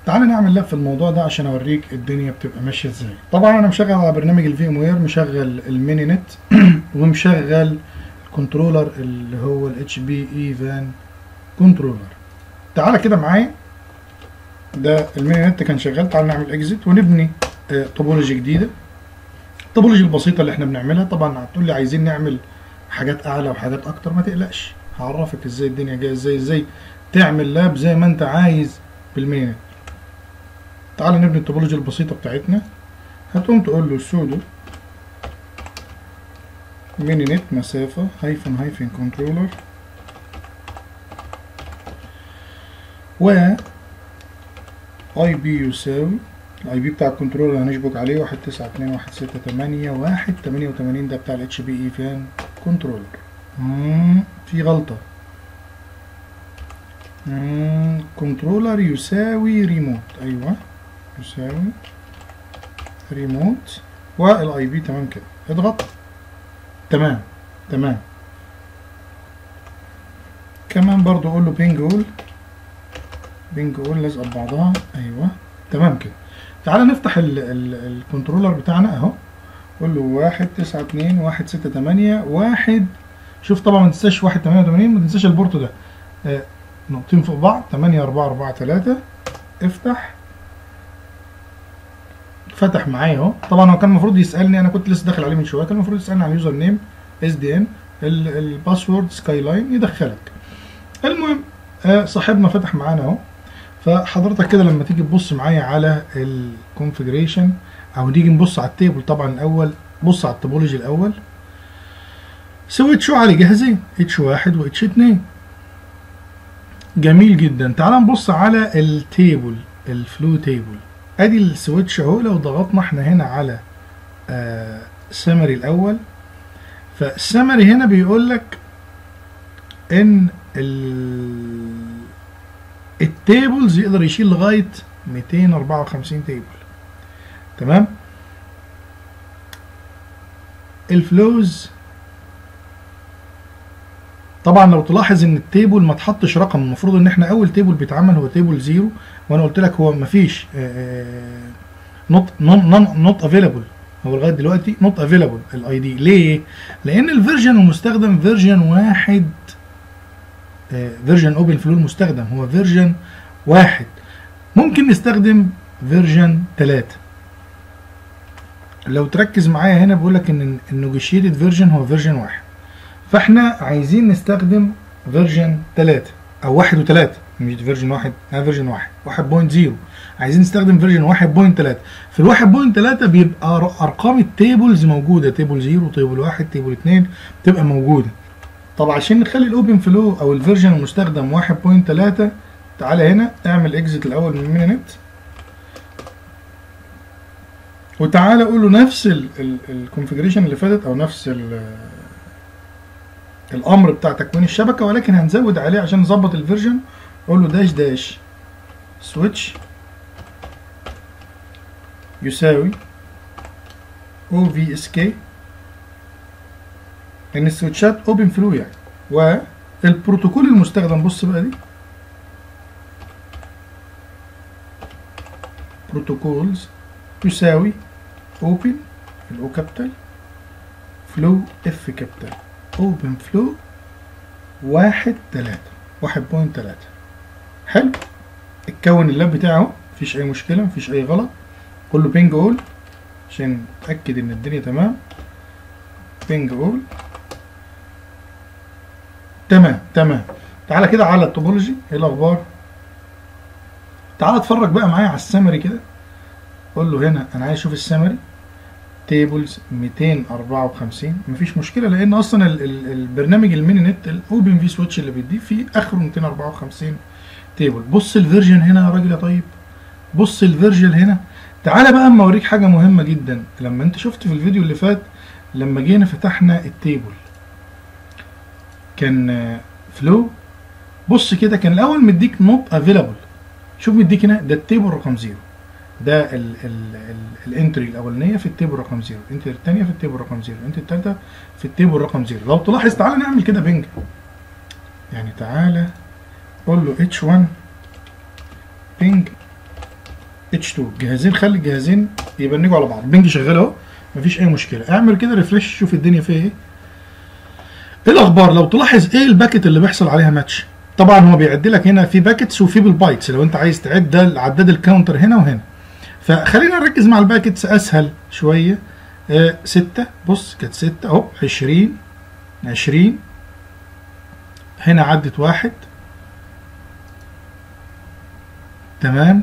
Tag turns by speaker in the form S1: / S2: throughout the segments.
S1: تعال نعمل لاب في الموضوع ده عشان اوريك الدنيا بتبقى ماشيه ازاي طبعا انا مشغل على برنامج الفي ام وير مشغل الميني نت ومشغل الكنترولر اللي هو الاتش بي اي فان كنترولر تعالى كده معايا ده الميني نت كان شغال تعال نعمل اكزيت ونبني آه، توبولوجي جديده التوبولوجي البسيطه اللي احنا بنعملها طبعا هتقول لي عايزين نعمل حاجات اعلى وحاجات اكتر ما تقلقش هعرفك ازاي الدنيا جايه ازاي ازاي تعمل لاب زي ما انت عايز بالميني نت تعال نبني التوبولوجي البسيطه بتاعتنا هتقوم تقول له سودو ميني نت مسافه هايفن هايفن كنترولر و اي بي يساوي الاي بي بتاع الكنترولر اللي هنشبك عليه واحد تسعة اتنين واحد ستة تمانية واحد تمانية وتمانين ده بتاع الاتش بي اي فان كنترولر مم، في غلطة مم، كنترولر يساوي ريموت ايوه يساوي ريموت والاي بي تمام كده اضغط تمام تمام كمان برضو اقول له بينج اول بينج اول لازقه ببعضها ايوه تمام كده تعالى نفتح ال ال الكنترولر بتاعنا اهو قول له واحد تسعة اتنين واحد ستة تمانية واحد شوف طبعا ما تنساش واحد تمانية وتمانين ما تنساش البورت ده آه نقطتين فوق بعض تمانية أربعة أربعة تلاتة افتح فتح معايا اهو طبعا هو كان المفروض يسالني انا كنت لسه داخل عليه من شويه كان المفروض يسالني على اليوزر نيم اس دي ان الباسورد سكاي لاين يدخلك المهم آه صاحبنا فتح معانا اهو فحضرتك كده لما تيجي تبص معايا على الكونفجريشن او نيجي نبص على التيبل طبعا الاول بص على التوبولوجي الاول سويت شو على جاهزين اتش واحد واتش اتنين جميل جدا تعال نبص على التيبل الفلو تيبل ادي السويتش اهو لو ضغطنا احنا هنا على آه سمري الاول فالسمري هنا بيقول لك ان ال التيبلز يقدر يشيل لغايه 254 تيبل تمام الفلوز طبعا لو تلاحظ ان التيبل ما تحطش رقم المفروض ان احنا اول تيبل بيتعمل هو تيبل زيرو وانا قلت لك هو ما فيش نوت نوت افيلابل هو لغايه دلوقتي نوت افيلابل الاي دي ليه؟ لان الفيرجن المستخدم فيرجن واحد فيرجن اوبن فلو المستخدم هو فيرجن واحد ممكن نستخدم فيرجن 3 لو تركز معايا هنا بقول لك ان النيجوشيتد فيرجن هو فيرجن واحد فاحنا عايزين نستخدم فيرجن 3 او واحد وتلاتة مش فيرجن واحد لا فيرجن واحد واحد بوينت زيرو عايزين نستخدم فيرجن واحد بوينت تلاتة في الواحد بوينت تلاتة بيبقى ارقام التيبلز موجودة تيبل زيرو تيبل واحد تيبل اتنين تبقى موجودة طب عشان نخلي الاوبن فلو او الفيرجن المستخدم 1.3 تعالى هنا اعمل اكزيت الاول من ميني نت وتعالى قول له نفس الكونفجريشن اللي فاتت او نفس الامر بتاع تكوين الشبكه ولكن هنزود عليه عشان نظبط الفيرجن قول له داش داش سويتش يساوي او في اس كي ان السويتشات اوبن فلو يعني والبروتوكول المستخدم بص بقى دي بروتوكولز يساوي اوبن الاو كابيتال فلو اف كابيتال اوبن فلو واحد تلاتة واحد بوينت تلاتة حلو اتكون اللاب بتاعه مفيش اي مشكلة مفيش اي غلط قول له بينج اول عشان اتاكد ان الدنيا تمام بينج اول تمام تمام تعالى كده على التوبولوجي ايه الاخبار تعالى اتفرج بقى معايا على السمري كده قول له هنا انا عايز اشوف السمري تيبلز 254 مفيش مشكله لان اصلا ال ال البرنامج الميني نت الاوبن في سويتش اللي بيديه فيه اخره 254 تيبل بص الفيرجن هنا يا راجل يا طيب بص الفيرجن هنا تعالى بقى اما اوريك حاجه مهمه جدا لما انت شفت في الفيديو اللي فات لما جينا فتحنا التيبل كان فلو بص كده كان الاول مديك نوت افيلابل شوف مديك هنا ده التيبل رقم زيرو ده ال ال ال الانتري الاولانيه في التيبل رقم زيرو الانتري الثانيه في التيبل رقم زيرو الانتري الثالثه في التيبل رقم زيرو لو تلاحظ تعالى نعمل كده بنج يعني تعالى قول له اتش 1 بينج اتش 2 جهازين خلي الجهازين يبنجوا على بعض البنج شغال اهو مفيش اي مشكله اعمل كده ريفرش شوف الدنيا فيها ايه ايه الاخبار لو تلاحظ ايه الباكت اللي بيحصل عليها ماتش طبعا هو بيعد لك هنا في باكتس وفي بالبايتس لو انت عايز تعد ده عداد الكاونتر هنا وهنا فخلينا نركز مع الباكتس اسهل شويه آه ستة بص كانت ستة اهو عشرين عشرين هنا عدت واحد تمام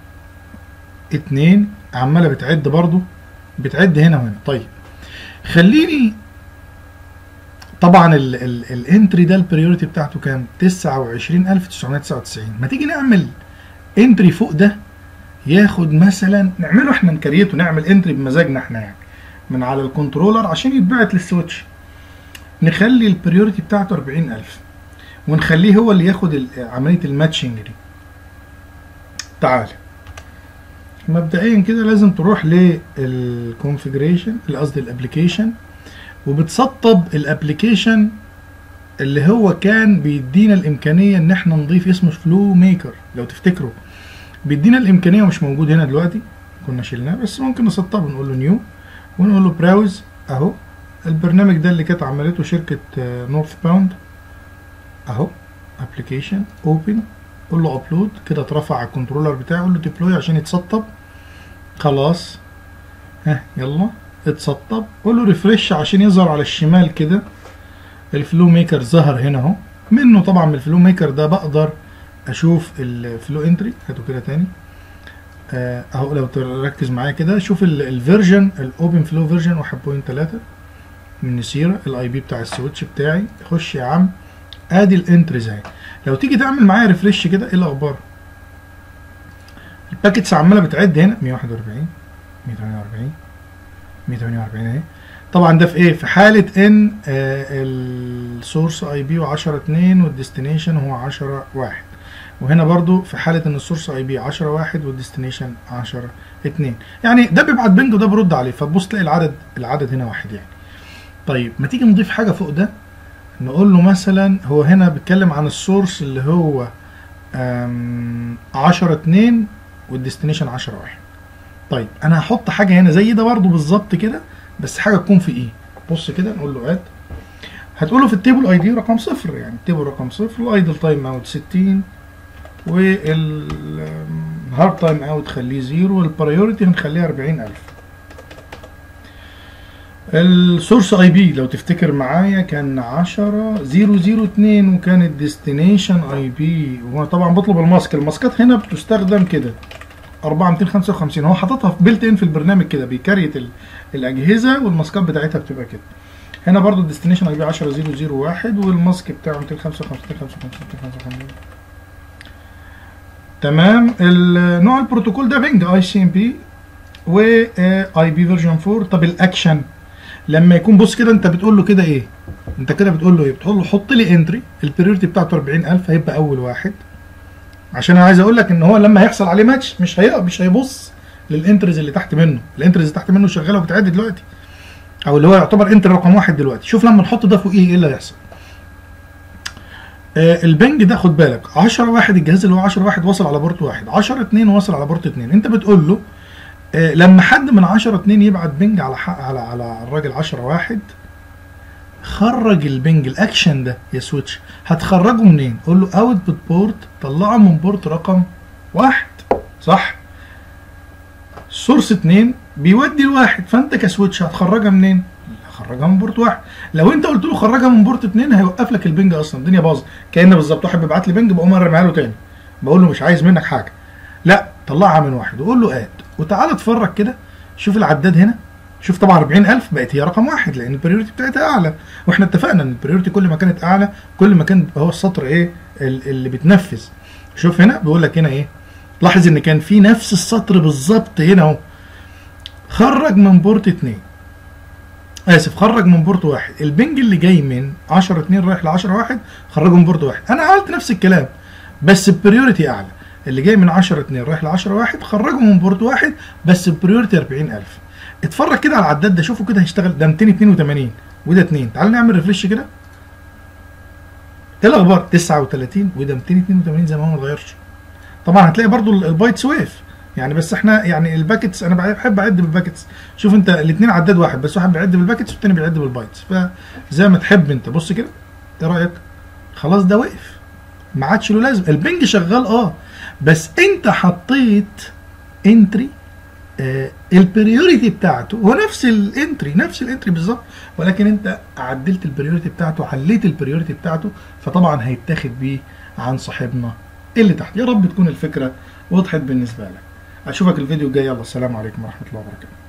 S1: اتنين عمالة بتعد برضو بتعد هنا وهنا طيب خليني طبعا الانتري ده البريوريتي بتاعته كام 29999 ما تيجي نعمل انتري فوق ده ياخد مثلا نعمله احنا نكريته نعمل انتري بمزاجنا احنا يعني من على الكنترولر عشان يتبعت للسويتش نخلي البريوريتي بتاعته 40000 ونخليه هو اللي ياخد عمليه الماتشنج دي تعال مبدئيا كده لازم تروح للكونفيجريشن قصدي الابلكيشن وبتسطب الابلكيشن اللي هو كان بيدينا الامكانيه ان احنا نضيف اسمه فلو ميكر لو تفتكروا بيدينا الامكانيه ومش موجود هنا دلوقتي كنا شلناه بس ممكن نسطبه نقول له نيو ونقول له براوز اهو البرنامج ده اللي كانت عملته شركه نورث باوند اهو ابلكيشن اوبن قول له ابلود كده اترفع على الكنترولر بتاعه قول له ديبلوي عشان يتسطب خلاص ها يلا اتسطب قول له ريفرش عشان يظهر على الشمال كده الفلو ميكر ظهر هنا اهو منه طبعا من الفلو ميكر ده بقدر اشوف الفلو انتري هاتوا كده تاني اهو لو تركز معايا كده شوف الفيرجن الاوبن فلو فيرجن 1.3 من نسيرة الاي بي بتاع السويتش بتاعي خش يا عم ادي الانتريز اهي لو تيجي تعمل معايا ريفرش كده ايه الاخبار الباكتس عماله بتعد هنا 141 148 148 اهي طبعا ده في ايه في حاله ان آه السورس اي بي 10 2 والديستنيشن هو 10 1 وهنا برضو في حاله ان السورس اي بي 10 1 والديستنيشن 10 2 يعني ده بيبعت بنج وده برد عليه فتبص تلاقي العدد العدد هنا واحد يعني طيب ما تيجي نضيف حاجه فوق ده نقول له مثلا هو هنا بيتكلم عن السورس اللي هو 10 2 والديستنيشن 10 1 طيب انا هحط حاجه هنا زي ده برضو بالظبط كده بس حاجه تكون في ايه بص كده نقول له اد هتقول له في التيبل اي دي رقم صفر يعني التيبل رقم صفر الايدل تايم اوت 60 والهارد تايم اوت خليه زيرو والبرايورتي هنخليها 40000 السورس اي بي لو تفتكر معايا كان 10 002 وكان الديستنيشن اي بي وانا طبعا بطلب الماسك الماسكات هنا بتستخدم كده 4255 هو حاططها في بيلت ان في البرنامج كده بيكريت الاجهزه والماسكات بتاعتها بتبقى كده هنا برضو الديستنيشن اي بي 10001 والماسك بتاعه 255 255 255 تمام نوع البروتوكول ده بينج اي سي ام بي و اي بي فيرجن 4 طب الاكشن لما يكون بص كده انت بتقول له كده ايه انت كده بتقول له ايه بتقول له حط لي انتري البريورتي بتاعته 40000 هيبقى اول واحد عشان انا عايز اقول لك ان هو لما هيحصل عليه ماتش مش هي مش هيبص للانتريز اللي تحت منه الانتريز اللي تحت منه شغاله وبتعد دلوقتي او اللي هو يعتبر انتر رقم واحد دلوقتي شوف لما نحط ده فوقيه ايه اللي هيحصل آه البنج ده خد بالك 10 واحد الجهاز اللي هو 10 واحد وصل على بورت واحد 10 2 وصل على بورت 2 انت بتقول له آه لما حد من 10 2 يبعت بنج على حق على على الراجل 10 واحد خرج البنج الاكشن ده يا سويتش هتخرجه منين؟ قول له اوت بوت بورت طلعه من بورت رقم واحد صح؟ سورس 2 بيودي لواحد فانت كسويتش هتخرجها منين؟ هخرجها من بورت واحد لو انت قلت له خرجها من بورت 2 هيوقف لك البنج اصلا الدنيا باظت كان بالظبط واحد بيبعت لي بنج بقوم ارميها له تاني بقول له مش عايز منك حاجه لا طلعها من واحد وقول له اد وتعالى اتفرج كده شوف العداد هنا شوف طبعا 40000 بقت هي رقم واحد لان البريورتي بتاعتها اعلى واحنا اتفقنا ان البريورتي كل ما كانت اعلى كل ما كان هو السطر ايه اللي بتنفذ شوف هنا بيقول لك هنا ايه لاحظ ان كان في نفس السطر بالظبط هنا اهو خرج من بورت 2 اسف خرج من بورت واحد البنج اللي جاي من 10 2 رايح ل 10 1 خرجه من بورت واحد انا عملت نفس الكلام بس البريورتي اعلى اللي جاي من 10 2 رايح ل 10 1 خرجه من بورت واحد بس البريورتي 40000 اتفرج كده على العداد ده شوفوا كده هيشتغل ده 282 وده 2 تعال نعمل ريفرش كده ايه الاخبار 39 وده 282 زي ما هو ما اتغيرش طبعا هتلاقي برضو البايتس وقف يعني بس احنا يعني الباكتس انا بحب اعد بالباكتس شوف انت الاثنين عداد واحد بس واحد بيعد بالباكتس والتاني بيعد بالبايتس فزي ما تحب انت بص كده ايه رايك خلاص ده وقف ما عادش له لازم البنج شغال اه بس انت حطيت انتري آه البريوريتي بتاعته هو نفس الانتري نفس الانتري بالظبط ولكن انت عدلت البريوريتي بتاعته عليت البريوريتي بتاعته فطبعا هيتاخد بيه عن صاحبنا اللي تحت يا رب تكون الفكره وضحت بالنسبه لك اشوفك الفيديو الجاي يلا السلام عليكم ورحمه الله وبركاته